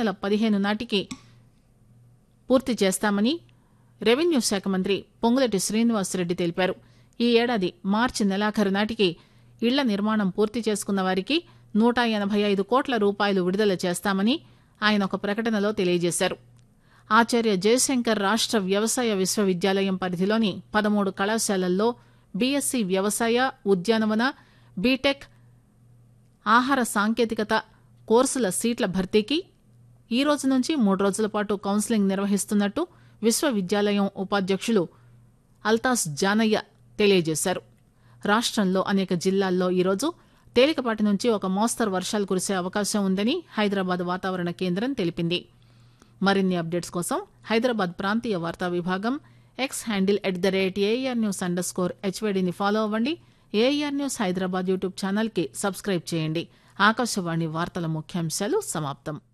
నెల పదిహేను నాటికి పూర్తి చేస్తామని రెవెన్యూ శాఖ మంత్రి పొంగులటి శ్రీనివాసరెడ్డి తెలిపారు ఈ ఏడాది మార్చి నెలాఖరు నాటికి ఇళ్ల నిర్మాణం పూర్తి చేసుకున్న వారికి నూట ఎనబై ఐదు కోట్ల రూపాయలు విడుదల చేస్తామని ఆయన ఒక ప్రకటనలో తెలియజేశారు ఆచార్య జయశంకర్ రాష్ట వ్యవసాయ విశ్వవిద్యాలయం పరిధిలోని పదమూడు కళాశాలల్లో బీఎస్సీ వ్యవసాయ ఉద్యానవన బీటెక్ ఆహార సాంకేతికత కోర్సుల సీట్ల భర్తీకి ఈ రోజు నుంచి మూడు రోజుల పాటు కౌన్సిలింగ్ నిర్వహిస్తున్నట్టు విశ్వవిద్యాలయం ఉపాధ్యక్షులు అల్తాస్ జానయ్య తెలియజేశారు రాష్టంలో అనేక జిల్లాల్లో ఈరోజు తేలికపాటి నుంచి ఒక మోస్తరు వర్షాలు కురిసే అవకాశం ఉందని హైదరాబాద్ వాతావరణ కేంద్రం తెలిపింది మరిన్ని అప్డేట్స్ కోసం హైదరాబాద్ ప్రాంతీయ వార్తా విభాగం X handle at the rate AIR news underscore స్కోర్ హెచ్వైడీని ఫాలో అవ్వండి ఏఆర్ న్యూస్ హైదరాబాద్ యూట్యూబ్ ఛానల్కి సబ్స్క్రైబ్ చేయండి ఆకాశవాణి వార్తల ముఖ్యాంశాలు సమాప్తం